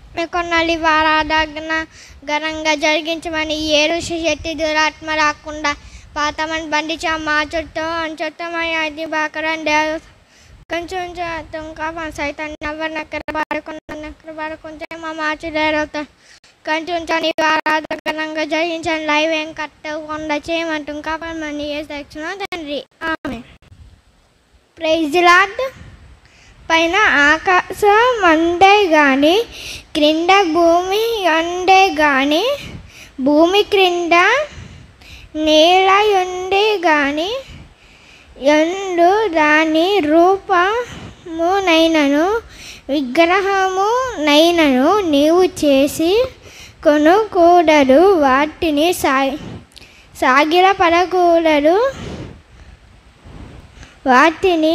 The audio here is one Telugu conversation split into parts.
మీ కొన్నాళ్ళు ఆరాధన ఘనంగా జరిగించమని ఏ ఋషి శక్తి దురాత్మ రాకుండా పాతమని బండించా మా చుట్టూ చుట్టమని అది బాకరం దేవ కొంచెం తుంకా మా సైతం నవ్వరు నక్కర బాడుకున్న నక్కర బాడుకుంటే మా మార్చి దేరవుతా కొంచెం నీ ఆరాధన ఘనంగా జరిగించండి లైవ్ ఏం కట్టకుండా చేయమంటూ కాపాడమని ఏ దక్షిణ తండ్రి ఆమె ప్రైజ్ లాడ్ పైన ఆకాశం అందే గాని క్రింద భూమి అందే గాని భూమి క్రింద నేల ఉండే గాని ఎందు దాని రూపము నైనను విగ్రహము నైనను నీవు చేసి కొనుకూడదు వాటిని సా సాగిలపడకూడదు వాటిని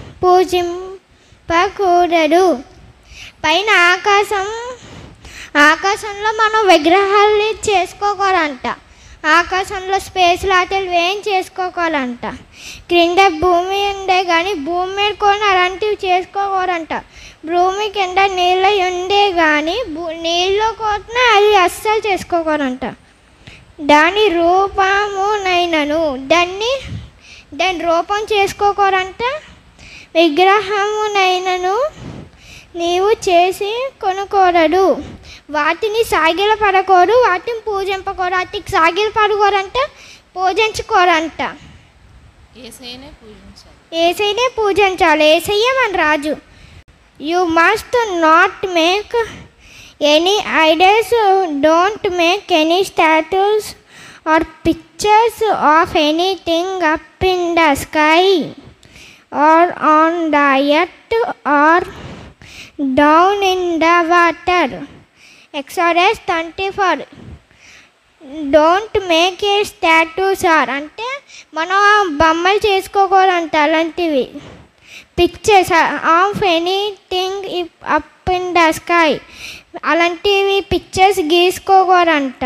పూజింపకూడదు పైన ఆకాశం ఆకాశంలో మనం విగ్రహాలు చేసుకోకూడదంట ఆకాశంలో స్పేస్ లాటలు ఏం చేసుకోకూడదంట క్రింద భూమి ఉండే కానీ భూమి మీద కూడా అలాంటివి చేసుకోకూడదంట భూమి కింద నీళ్ళ ఉండే కానీ భూ నీళ్ళు కూడా అది అస్సలు చేసుకోకూడదంట దాని రూపము నైనను దాన్ని దాని రూపం చేసుకోకూడంట విగ్రహమునైనను నీవు చేసి కొనుకోరడు వాటిని సాగిల పడకూడదు వాటిని పూజింపకూడదు వాటికి సాగిల పడకూడంట పూజించుకోరంట ఏసైనే పూజించాలి ఏసైనే పూజించాలి ఏసయ్య మన రాజు you must not make any idols don't make any statues or pictures of anything up in the sky or on the earth or down in the water Exodus twenty four don't make a statues or అంటే మనం బొమ్మలు చేసుకోకూడదంట అలాంటివి pictures of anything up in the sky అలాంటివి పిక్చర్స్ గీసుకోకూడదంట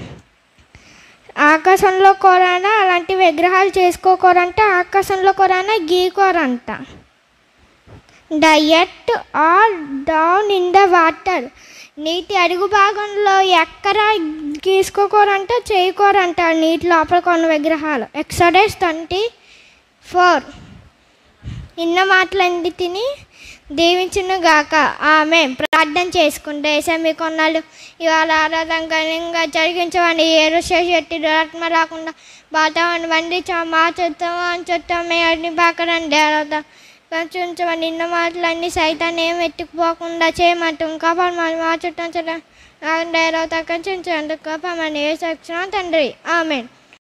ఆకాశంలో కూడా అలాంటి విగ్రహాలు చేసుకోకూడదంట ఆకాశంలో కూడా గీకోరంట the earth or down in the water నీటి అడుగు భాగంలో ఎక్కడ గీసుకోకూరంట చేయకూరంట నీటి లోపల కొన్న విగ్రహాలు ఎక్సడెస్ ట్వంటీ ఫోర్ ఇన్న మాటలండి తిని దీవించును గాక ఆమె ప్రార్థన చేసుకుంటే ఏసే మీ కొన్నాళ్ళు ఇవాళ ఆరాధన ఘనంగా జరిగించమని ఏ శెట్టి దురాత్మ రాకుండా వాతావరణం వండి మా చుట్టం చుట్టం అన్ని బాకరండి ఆరాధన కొంచెం నిన్న మాటలన్నీ సైతాన్ని ఏం ఎత్తుకుపోకుండా చేయమంటాం కాపాడు మా చుట్టం చుట్టం కొంచెం కాపాడమని ఏ సక్షణ తండ్రి ఆమెన్